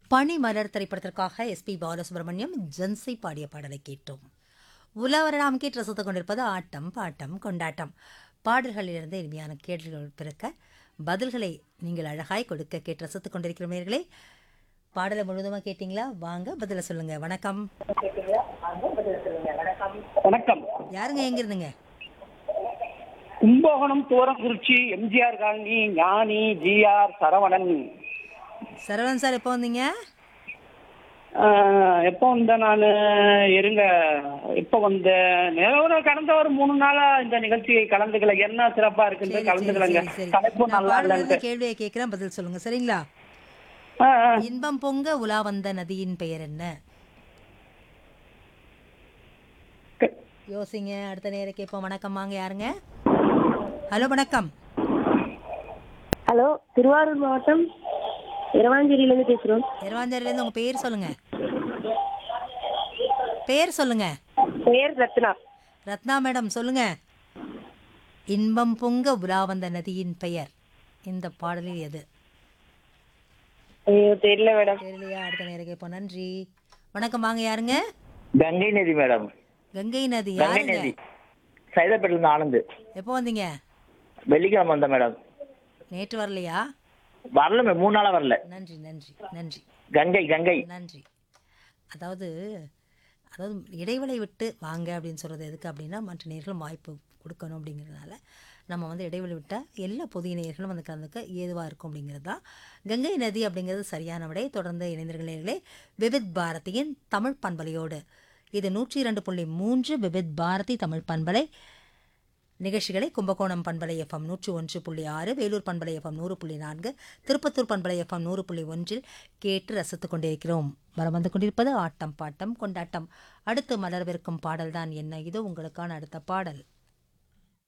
பனிமலர் திரைப்படத்திற்காக SP Balasubramaniam gen Z பாடிய பாடலை கேட்டோம் உலவர நாம் கேட்டு ரசித்துக் கொண்டிருப்பது ஆட்டம் பாட்டம் கொண்டாட்டம் பாடல்களிலிருந்து இனிமையான கேள்விகள் பிறக்க பதில்களை நீங்கள் அழகாய் கொடுக்க கேட்டு ரசித்துக் கொண்டிருக்கிறீர்களே பாடலை முழுவதுமாக கேட்டிங்களா வாங்க பதிலை சொல்லுங்க வணக்கம் வணக்கம் யாருங்க எங்க இருந்துங்க Kumbakonam Thurangurichi M G R colony Gnani G R Saravanan Saravanan sir எப்போ வந்தீங்க ஆஹ், எப்போ வந்த நான் இருங்க எப்போ வந்த ஒரு கடந்த ஒரு மூணு நாளா இந்த நிகழ்ச்சியை கலந்துக்கல என்ன சிறப்பா இருக்குன்னு சரி, கலந்துக்கலங்க சரி, சரி. தலைப்பு நான் நல்லா பாடல்ல இல்லைன்ட்டு கேள்வியை கேட்கிறேன் பதில் சொல்லுங்க சரிங்களா ஆஹ், ஆஹ். இன்பம் பொங்க உலா வந்த நதியின் பெயர் என்ன க- யோசிங்க அடுத்த நேரம் கேட்போம் வணக்கம் வாங்க யாருங்க ஹலோ வணக்கம் ஹலோ திருவாரூர் மாவட்டம் இரவாஞ்சேரியிலேருந்து பேசுகிறோம் இரவாஞ்சேரியிலேருந்து உங்க பேர் சொல்லுங்க பேர் சொல்லுங்க பெயர் ரத்னா ரத்னா மேடம் சொல்லுங்க இன்பம் பொங்க உலா வந்த நதியின் பெயர் இந்த பாடலில் எது ஐயோ தெரியல மேடம் தெரியலையா அடுத்த நேரம் கேட்போம் நன்றி வணக்கம் வாங்க யாருங்க கங்கை நதி மேடம் கங்கை நதி கங்கை யாருங்க நதி சைதாப்பேட்டில இருந்து ஆனந்த் எப்போ வந்தீங்க வெள்ளிக்கிழமை வந்தேன் மேடம் நேற்று வரலையா வரல மேம் மூணு நாளா வரல நன்றி நன்றி நன்றி கங்கை கங்கை நன்றி அதாவது அதாவது இடைவெளி விட்டு வாங்க அப்படின்னு சொல்கிறது எதுக்கு அப்படின்னா மற்ற நேர்களும் வாய்ப்பு கொடுக்கணும் அப்படிங்கிறதுனால நம்ம வந்து இடைவெளி விட்டால் எல்லா புதிய நேர்களும் வந்து கலந்துக்க ஏதுவாக இருக்கும் அப்படிங்கிறது தான் கங்கை நதி அப்படிங்கிறது சரியான விடை தொடர்ந்து இணைந்திருக்கிற நேர்களே விவித் பாரதியின் தமிழ் பண்பலையோடு இது நூற்றி இரண்டு புள்ளி மூன்று விவித் பாரதி தமிழ் பண்பலை நிகழ்ச்சிகளை கும்பகோணம் பண்பலை எஃப்எம் நூற்றி ஒன்று புள்ளி ஆறு வேலூர் பண்பலை எஃப்எம் நூறு புள்ளி நான்கு திருப்பத்தூர் பண்பலை எஃப்எம் நூறு புள்ளி ஒன்றில் கேட்டு ரசித்துக் கொண்டிருக்கிறோம் வரம் வந்து கொண்டிருப்பது ஆட்டம் பாட்டம் கொண்டாட்டம் அடுத்து மலர்விருக்கும் பாடல்தான் என்ன இதோ உங்களுக்கான அடுத்த பாடல்